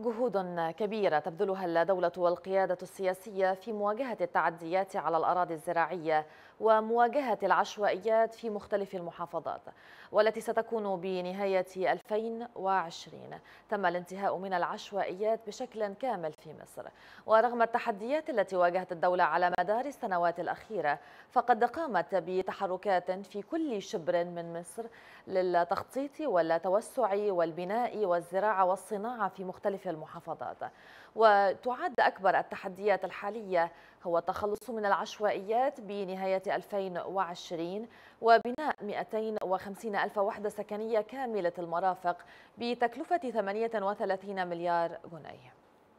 جهود كبيرة تبذلها الدولة والقيادة السياسية في مواجهة التعديات على الأراضي الزراعية ومواجهة العشوائيات في مختلف المحافظات والتي ستكون بنهاية 2020 تم الانتهاء من العشوائيات بشكل كامل في مصر ورغم التحديات التي واجهت الدولة على مدار السنوات الأخيرة فقد قامت بتحركات في كل شبر من مصر للتخطيط والتوسع والبناء والزراعة والصناعة في مختلف المحافظات وتعد أكبر التحديات الحالية هو التخلص من العشوائيات بنهاية 2020 وبناء 250 ألف وحدة سكنية كاملة المرافق بتكلفة 38 مليار جنيه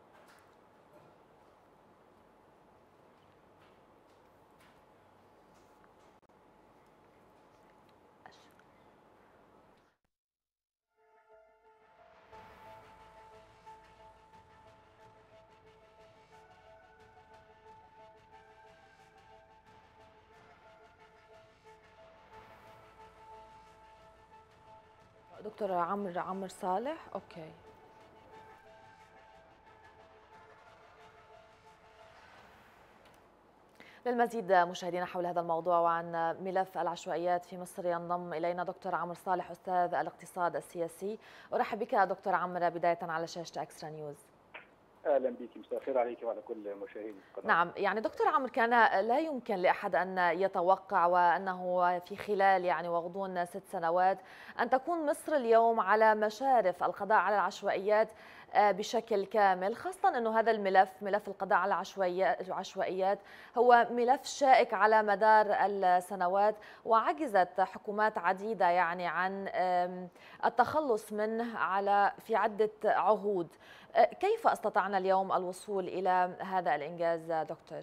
دكتور عمرو عمرو صالح اوكي للمزيد مشاهدينا حول هذا الموضوع وعن ملف العشوائيات في مصر ينضم الينا دكتور عمرو صالح استاذ الاقتصاد السياسي ارحب بك دكتور عمرو بدايه على شاشه اكسترا نيوز اهلا بك مساء الخير عليك وعلى كل مشاهدي القناه نعم يعني دكتور عمرو كان لا يمكن لاحد ان يتوقع وانه في خلال يعني وغضون ست سنوات ان تكون مصر اليوم على مشارف القضاء على العشوائيات بشكل كامل خاصة أنه هذا الملف ملف القضاء على العشوائيات هو ملف شائك على مدار السنوات وعجزت حكومات عديدة يعني عن التخلص منه على في عدة عهود كيف استطعنا اليوم الوصول إلى هذا الإنجاز دكتور؟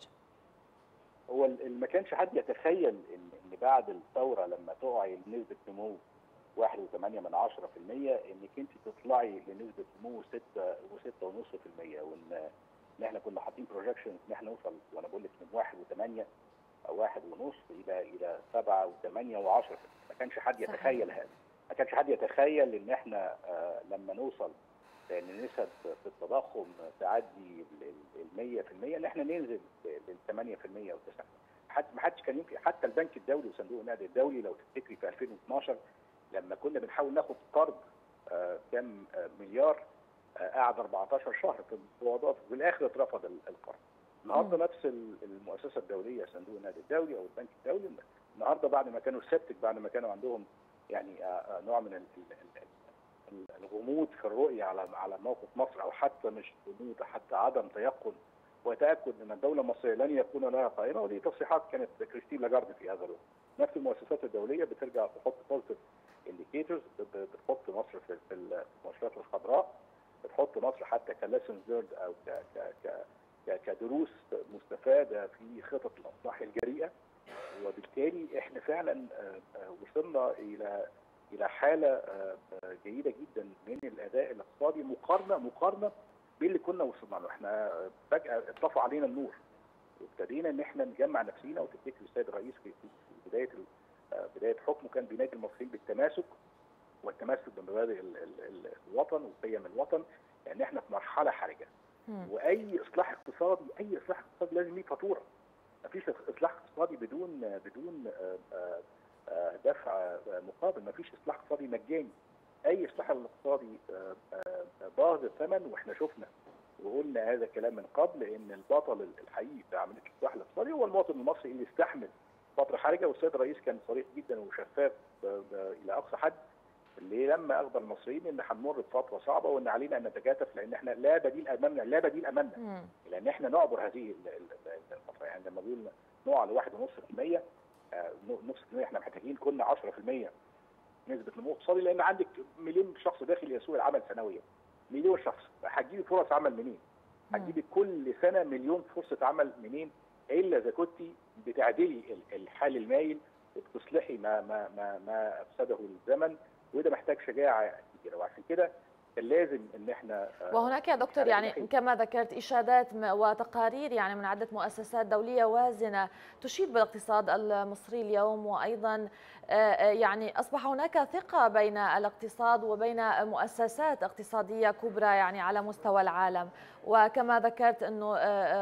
هو ما كانش حد يتخيل ان بعد الثوره لما تقعي نسبه نمو 1.8 من 10% انك انت تطلعي لنسبه نمو 6 و6.5% وان ان احنا كنا حاطين بروجكشن ان احنا نوصل وانا بقول لك من 1 و8 او 1 ونص الى الى 7 و8 و10 ما كانش حد يتخيل هذا ما كانش حد يتخيل ان احنا آه لما نوصل لان نسب في التضخم تعدي ال 100% ان احنا ننزل لل 8% و 9 ما حدش كان يمكن حتى البنك الدولي وصندوق النقد الدولي لو تفتكري في 2012 لما كنا بنحاول ناخد قرض آه كام آه مليار آه قعد 14 شهر في المفاوضات وفي الاخر اترفض القرض. النهارده نفس المؤسسه الدوليه صندوق النقد الدولي او البنك الدولي النهارده بعد ما كانوا سبتك بعد ما كانوا عندهم يعني نوع من الغموض في الرؤيه على على موقف مصر او حتى مش غموض حتى عدم تيقن وتاكد ان الدوله المصريه لن يكون لها قائمه ودي تصريحات كانت كريستين لاجارد في هذا الوقت. نفس المؤسسات الدوليه بترجع تحط بوزيتيف انديكيتورز بتحط مصر في المؤشرات الخضراء بتحط مصر حتى كليسنز ليرد او ك ك ك كدروس مستفاده في خطط الاصلاح الجريئه وبالتالي احنا فعلا وصلنا الى الى حاله جيده جدا من الاداء الاقتصادي مقارنه مقارنه باللي كنا وصلنا له احنا فجاه اتطفى علينا النور وابتدينا ان احنا نجمع نفسينا وتفتكر السيد الرئيس في بدايه بدايه حكمه كان بينادي المصريين بالتماسك والتمسك بمبادئ الوطن وقيم الوطن لان احنا في مرحله حرجه واي اصلاح اقتصادي اي اصلاح اقتصادي لازم ليه فاتوره مفيش اصلاح اقتصادي بدون بدون دفع مقابل مفيش اصلاح اقتصادي مجاني اي اصلاح اقتصادي باهظ الثمن واحنا شفنا وقلنا هذا الكلام من قبل ان البطل الحقيقي في عمليه الاصلاح الاقتصادي هو المواطن المصري اللي استحمل فتره حرجه والسيد الرئيس كان صريح جدا وشفاف الى اقصى حد اللي لما اخبر المصريين ان هنمر بفتره صعبه وان علينا ان نتكاتف لان احنا لا بديل امامنا لا بديل امامنا لان احنا نعبر هذه الفتره يعني لما بيقول نقع ل 1.5% نص في المية احنا محتاجين كنا 10% نسبه نمو اقتصادي لان عندك مليون شخص داخل الى سوق العمل سنويا مليون شخص هتجيبي فرص عمل منين؟ هتجيبي كل سنه مليون فرصه عمل منين؟ الا اذا كنت بتعدلي الحال المايل وبتصلحي ما ما ما ما افسده الزمن وده محتاج شجاعه كبيره وعشان كده كان لازم ان احنا وهناك يا دكتور يعني كما ذكرت اشادات وتقارير يعني من عده مؤسسات دوليه وازنه تشيد بالاقتصاد المصري اليوم وايضا يعني اصبح هناك ثقه بين الاقتصاد وبين مؤسسات اقتصاديه كبرى يعني على مستوى العالم وكما ذكرت انه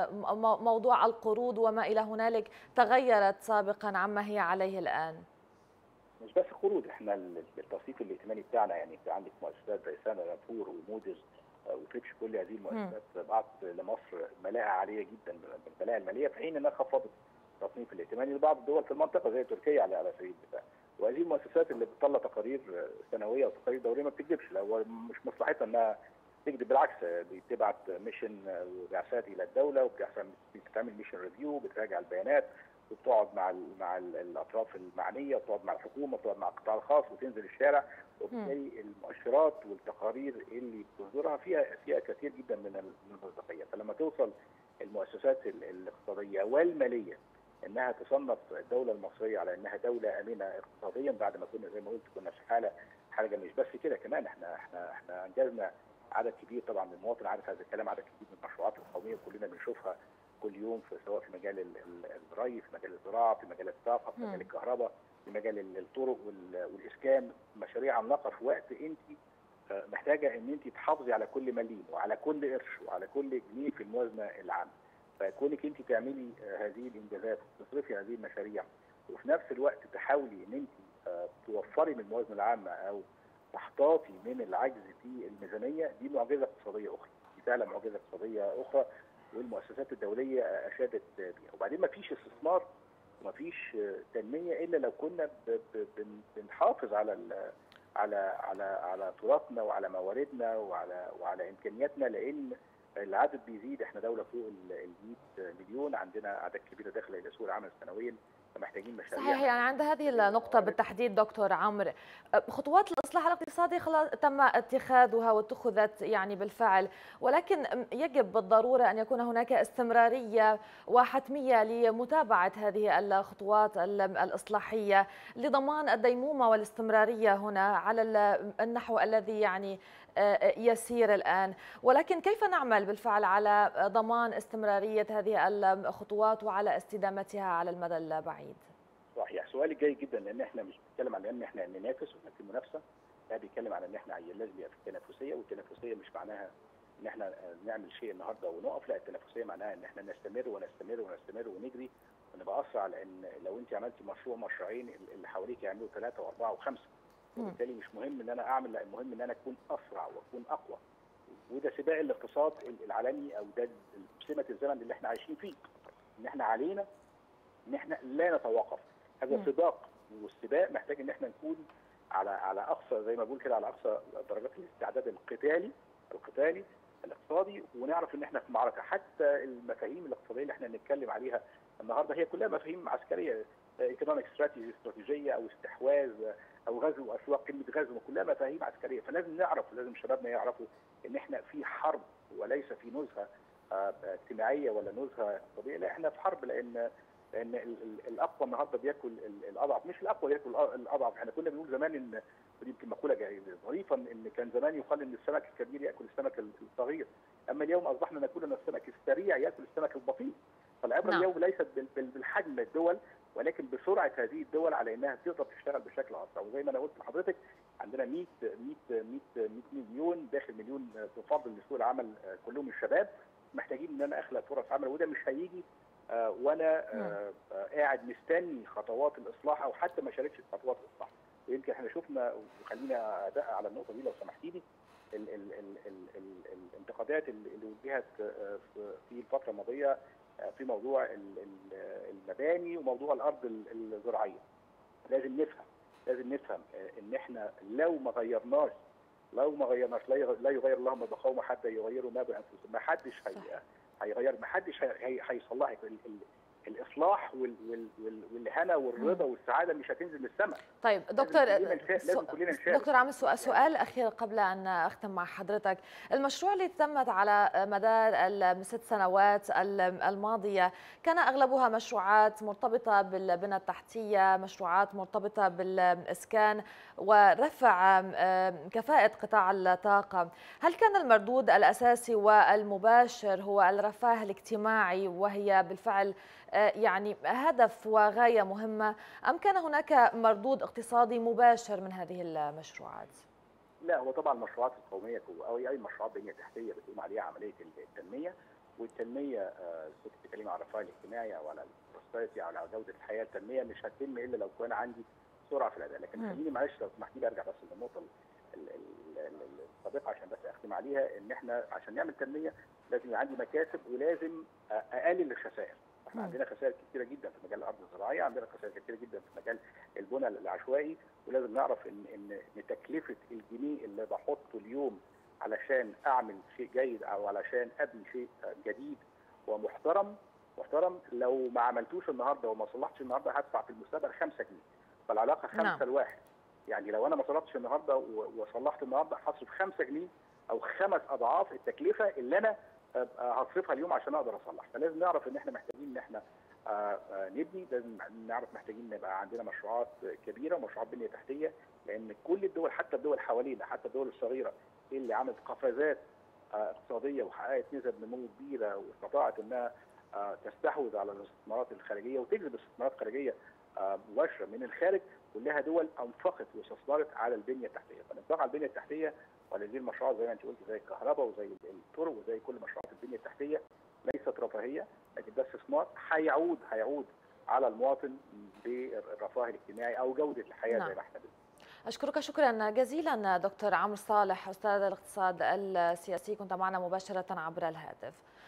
موضوع القروض وما الى هنالك تغيرت سابقا عما هي عليه الان مش بس قروض احنا التصنيف الائتماني بتاعنا يعني في عندك مؤسسات زي سانا رابور وموديز وفيتش كل هذه المؤسسات بعت لمصر ملاءه عاليه جدا من الملاءه الماليه في حين انها خفضت التصنيف الائتماني لبعض الدول في المنطقه زي تركيا على على سبيل المثال وهذه المؤسسات اللي بتطلع تقارير سنويه وتقارير دوريه ما بتكذبش لا هو مش مصلحتها انها تكذب بالعكس بتبعت ميشن وبعثات الى الدوله وبتعمل ميشن ريفيو بتراجع البيانات وبتقعد مع ال مع ال الاطراف المعنيه وبتقعد مع الحكومه وبتقعد مع القطاع الخاص وتنزل الشارع وبالتالي المؤشرات والتقارير اللي بتصدرها فيها فيها كثير جدا من المصداقيه فلما توصل المؤسسات الاقتصاديه والماليه انها تصنف الدوله المصريه على انها دوله امنه اقتصاديا بعد ما كنا زي ما قلت كنا في حاله حاجه مش بس كده كمان احنا احنا احنا انجزنا عدد كبير طبعا من المواطن عارف هذا الكلام عدد كبير من المشروعات القوميه كلنا بنشوفها كل يوم في سواء في مجال الري في مجال الزراعه في مجال الطاقه في مجال الكهرباء في مجال الطرق والاسكان مشاريع عملاقه في وقت انت محتاجه ان انت تحافظي على كل مليم وعلى كل قرش وعلى كل جنيه في الموازنه العامه فكونك انت تعملي هذه الانجازات وتصرفي هذه المشاريع وفي نفس الوقت تحاولي ان انت توفري من الموازنه العامه او تحتاطي من العجز في الميزانيه دي معجزه اقتصاديه اخرى دي فعلا معجزه اقتصاديه اخرى والمؤسسات الدوليه اشادت بيها وبعدين ما فيش استثمار وما فيش تنميه الا لو كنا بنحافظ على على على على تراثنا وعلى مواردنا وعلى وعلى امكانياتنا لان العدد بيزيد احنا دوله فوق ال 100 مليون عندنا اعداد كبيره داخله الى سوق العمل سنويا فمحتاجين مشاريع صحيح يعني عند هذه النقطة بالتحديد دكتور عمرو خطوات الإصلاح الاقتصادي خلاص تم اتخاذها واتخذت يعني بالفعل ولكن يجب بالضرورة أن يكون هناك استمرارية وحتمية لمتابعة هذه الخطوات الإصلاحية لضمان الديمومة والاستمرارية هنا على النحو الذي يعني يسير الآن ولكن كيف نعمل بالفعل على ضمان استمرارية هذه الخطوات وعلى استدامتها على المدى البعيد صحيح سؤالي جيد جدا لان احنا مش بنتكلم عن ان احنا ننافس ولا في منافسه لا بيتكلم عن ان احنا لازم يبقى في تنافسيه والتنافسيه مش معناها ان احنا نعمل شيء النهارده ونقف لا التنافسيه معناها ان احنا نستمر ونستمر ونستمر ونجري ونبقى اسرع لان لو انت عملتي مشروع مشروعين اللي حواليك يعملوا ثلاثه واربعه وخمسه وبالتالي مش مهم ان انا اعمل لا المهم ان انا اكون اسرع واكون اقوى وده سباق الاقتصاد العالمي او ده سمه الزمن اللي احنا عايشين فيه ان احنا علينا ان احنا لا نتوقف هذا سباق والسباق محتاج ان احنا نكون على على اقصى زي ما بقول كده على اقصى درجات الاستعداد القتالي القتالي الاقتصادي ونعرف ان احنا في معركه حتى المفاهيم الاقتصاديه اللي احنا بنتكلم عليها النهارده هي كلها مفاهيم عسكريه ايكونوميك استراتيجي استراتيجيه او استحواذ او غزو اسواق كلمه غزو كلها مفاهيم عسكريه فلازم نعرف ولازم شبابنا يعرفوا ان احنا في حرب وليس في نزهه اجتماعيه ولا نزهه اقتصاديه لا احنا في حرب لان لان الاقوى النهارده بياكل الاضعف مش الاقوى ياكل الاضعف احنا كنا بنقول زمان ان يمكن مقوله ظريفه ان كان زمان يقال ان السمك الكبير ياكل السمك الصغير اما اليوم اصبحنا نقول ان السمك السريع ياكل السمك البطيء فالعبره نعم. اليوم ليست بالحجم الدول ولكن بسرعه هذه الدول على انها تقدر تشتغل بشكل اسرع وزي ما انا قلت لحضرتك عندنا 100 100 100 100 مليون داخل مليون تفضل لسوق العمل كلهم الشباب محتاجين ان انا اخلق فرص عمل وده مش هيجي آه وانا آه آه قاعد مستني خطوات الاصلاح او حتى ما شاركش في خطوات الاصلاح ويمكن احنا شفنا وخلينا ادق على النقطه دي لو سمحتي لي ال ال ال ال ال الانتقادات اللي وجهت في الفتره الماضيه في موضوع المباني وموضوع الارض الزراعيه لازم نفهم لازم نفهم ان احنا لو ما غيرناش لو ما غيرناش لا يغير الله ما بقوم حتى يغيروا ما بانفسهم ما حدش هي هيغير ما حدش هيصلح الاصلاح وال وال وال والهنا والرضا والسعاده مش هتنزل من السماء طيب دكتور لازم كلنا نشارك- لازم كلنا نشارك. دكتور عامل سؤال, سؤال اخير قبل ان اختم مع حضرتك المشروع اللي تمت على مدار الست سنوات الماضيه كان اغلبها مشروعات مرتبطه بالبنى التحتيه مشروعات مرتبطه بالاسكان ورفع كفاءه قطاع الطاقه هل كان المردود الاساسي والمباشر هو الرفاه الاجتماعي وهي بالفعل يعني هدف وغايه مهمه ام كان هناك مردود اقتصادي مباشر من هذه المشروعات؟ لا هو طبعا المشروعات القوميه او اي مشروعات بنيه تحتيه بتقوم عليها عمليه التنميه والتنميه كنت بتتكلم على الرفاه الاجتماعي او على البروسبرتي او على جوده الحياه التنميه مش هتتم الا لو كان عندي سرعه في الاداء لكن خليني معلش لو سمحت لي ارجع بس للنقطه السابقه عشان بس اختم عليها ان احنا عشان نعمل تنميه لازم يبقى عندي مكاسب ولازم اقلل الخسائر احنا عندنا خسائر كثيره جدا في مجال الارض الزراعيه عندنا خسائر كثيره جدا في مجال البنى العشوائي ولازم نعرف ان ان ان تكلفه الجنيه اللي بحطه اليوم علشان اعمل شيء جيد او علشان ابني شيء جديد ومحترم محترم لو ما عملتوش النهارده وما صلحتش النهارده هدفع في المستقبل 5 جنيه فالعلاقه 5 نعم. لواحد يعني لو انا ما صلحتش النهارده وصلحت النهارده هصرف 5 جنيه او خمس اضعاف التكلفه اللي انا هصرفها اليوم عشان اقدر اصلح فلازم نعرف ان احنا محتاجين ان احنا نبني لازم نعرف محتاجين نبقى عندنا مشروعات كبيره ومشروعات بنيه تحتيه لان كل الدول حتى الدول حوالينا حتى الدول الصغيره اللي عملت قفزات اقتصاديه وحققت نسب نمو كبيره واستطاعت انها تستحوذ على الاستثمارات الخارجيه وتجذب استثمارات خارجيه مباشره من الخارج كلها دول انفقت واستثمرت على البنيه التحتيه، فالانفاق على البنيه التحتيه وعلى هذه المشروعات زي ما انت قلت زي الكهرباء وزي الطرق وزي كل مشروعات البنيه التحتيه ليست رفاهيه لكن ده استثمار هيعود هيعود على المواطن بالرفاه الاجتماعي او جوده الحياه نعم. زي ما احنا بنقول. أشكرك شكرا جزيلا دكتور عمرو صالح أستاذ الاقتصاد السياسي كنت معنا مباشرة عبر الهاتف